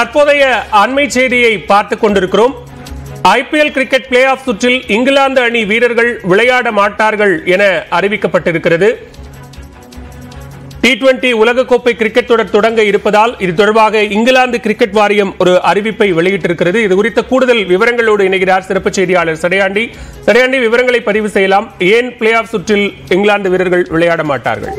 தற்போதைய அண்மை செய்தியை பார்த்துக் கொண்டிருக்கிறோம் ஐபிஎல் கிரிக்கெட் பிளே ஆஃப் சுற்றில் இங்கிலாந்து அணி வீரர்கள் விளையாட மாட்டார்கள் என அறிவிக்கப்பட்டிருக்கிறது டி டுவெண்டி உலகக்கோப்பை கிரிக்கெட் தொடர் தொடங்க இருப்பதால் இது தொடர்பாக இங்கிலாந்து கிரிக்கெட் வாரியம் ஒரு அறிவிப்பை வெளியிட்டிருக்கிறது இது குறித்த கூடுதல் விவரங்களோடு இணைகிறார் சிறப்பு செய்தியாளர் சடையாண்டி சடையாண்டி விவரங்களை பதிவு செய்யலாம் ஏன் பிளே ஆஃப் சுற்றில் இங்கிலாந்து வீரர்கள் விளையாட மாட்டார்கள்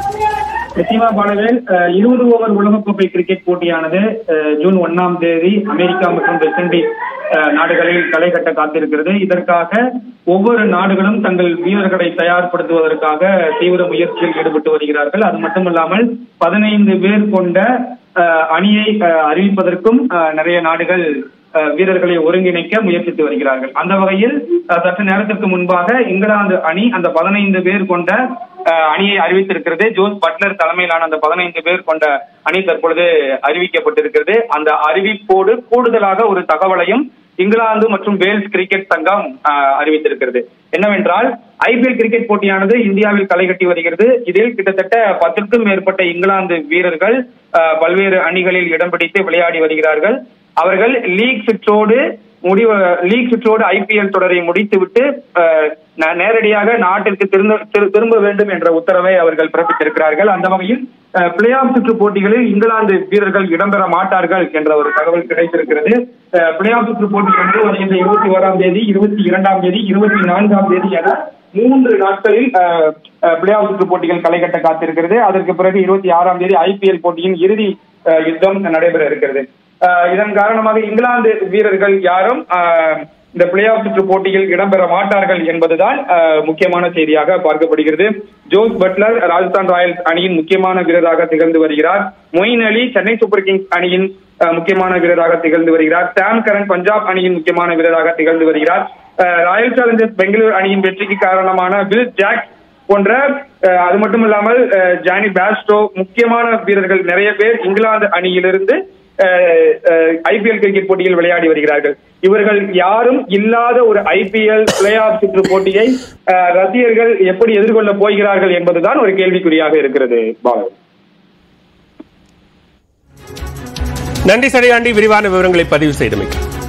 நிச்சயமா பாலவேல் அஹ், இருபது ஓவர் உலகக்கோப்பை கிரிக்கெட் போட்டியானது அஹ், ஜூன் ஒன்னாம் தேதி அமெரிக்கா மற்றும் வெஸ்ட் இண்டீஸ் அஹ், நாடுகளில் களை கட்ட காத்திருக்கிறது இதற்காக ஒவ்வொரு நாடுகளும் தங்கள் வீரர்களை தயார்படுத்துவதற்காக தீவிர முயற்சியில் ஈடுபட்டு வருகிறார்கள் அது மட்டுமல்லாமல் பதினைந்து பேர் கொண்ட அஹ், அணியை அஹ், அறிவிப்பதற்கும் அஹ், நிறைய நாடுகள் அஹ், வீரர்களை ஒருங்கிணைக்க முயற்சித்து வருகிறார்கள் அந்த வகையில் அஹ், சற்று நேரத்திற்கு முன்பாக இங்கிலாந்து அணி அந்த பதினைந்து பேர் கொண்ட அஹ், அணியை அறிவித்திருக்கிறது ஜோஸ் பட்லர் தலைமையிலான அந்த பதினைந்து பேர் கொண்ட அணி தற்பொழுது அறிவிக்கப்பட்டிருக்கிறது அந்த அறிவிப்போடு கூடுதலாக ஒரு தகவலையும் இங்கிலாந்து மற்றும் வேல்ஸ் கிரிக்கெட் சங்கம் அஹ், அறிவித்திருக்கிறது என்னவென்றால் ஐபிஎல் கிரிக்கெட் போட்டியானது இந்தியாவில் களை கட்டி வருகிறது இதில் கிட்டத்தட்ட பத்திற்கும் மேற்பட்ட இங்கிலாந்து வீரர்கள் அஹ், பல்வேறு அணிகளில் இடம் பிடித்து விளையாடி வருகிறார்கள் அவர்கள் லீக் சுற்றோடு முடிவு லீக் சுற்றோடு ஐபிஎல் தொடரை முடித்துவிட்டு அஹ், ந- நேரடியாக நாட்டிற்கு திரும்ப திரு- திரும்ப வேண்டும் என்ற உத்தரவை அவர்கள் பிறப்பித்திருக்கிறார்கள் அந்த வகையில் பிளே ஆஃப் சுற்று போட்டிகளில் இங்கிலாந்து வீரர்கள் இடம்பெற மாட்டார்கள் என்ற ஒரு தகவல் கிடைத்திருக்கிறது பிளே ஆஃப் சுற்று போட்டிகள் வருகின்ற இருபத்தி ஓராம் தேதி இருபத்தி இரண்டாம் தேதி இருபத்தி நான்காம் தேதி என மூன்று நாட்களில் பிளே ஆஃப் சுற்று போட்டிகள் களை கட்ட காத்திருக்கிறது அதற்கு பிறகு இருபத்தி ஆறாம் தேதி ஐபிஎல் போட்டியின் இறுதி அஹ், யுத்தம் நடைபெற இருக்கிறது அஹ், இதன் காரணமாக இங்கிலாந்து வீரர்கள் யாரும் அஹ், இந்த பிளே ஆஃப் சுற்று போட்டியில் இடம்பெற மாட்டார்கள் என்பதுதான் அஹ், முக்கியமான செய்தியாக பார்க்கப்படுகிறது ஜோஸ் பட்லர் ராஜஸ்தான் ராயல்ஸ் அணியின் முக்கியமான வீரராக திகழ்ந்து வருகிறார் மொயின் அலி சென்னை சூப்பர் கிங்ஸ் அணியின் அஹ், முக்கியமான வீரராக திகழ்ந்து வருகிறார் சாம் கரன் பஞ்சாப் அணியின் முக்கியமான வீரராக திகழ்ந்து வருகிறார் அஹ், ராயல் சேலஞ்சர்ஸ் பெங்களூரு அணியின் வெற்றிக்கு காரணமான வில் ஜாக் போன்ற அஹ், அது மட்டும் இல்லாமல் அஹ், ஜானி பேஸ்டோ முக்கியமான வீரர்கள் நிறைய பேர் இங்கிலாந்து அணியிலிருந்து ஐபிஎல் கிரிக்கெட் போட்டியில் விளையாடி வருகிறார்கள் இவர்கள் யாரும் இல்லாத ஒரு ஐபிஎல் பிளே ஆஃப் சுற்று போட்டியை அஹ், ரசிகர்கள் எப்படி எதிர்கொள்ள போகிறார்கள் என்பதுதான் ஒரு கேள்விக்குறியாக இருக்கிறது பாலு நன்றி சடையாண்டி விரிவான விவரங்களை பதிவு செய்தமைக்கு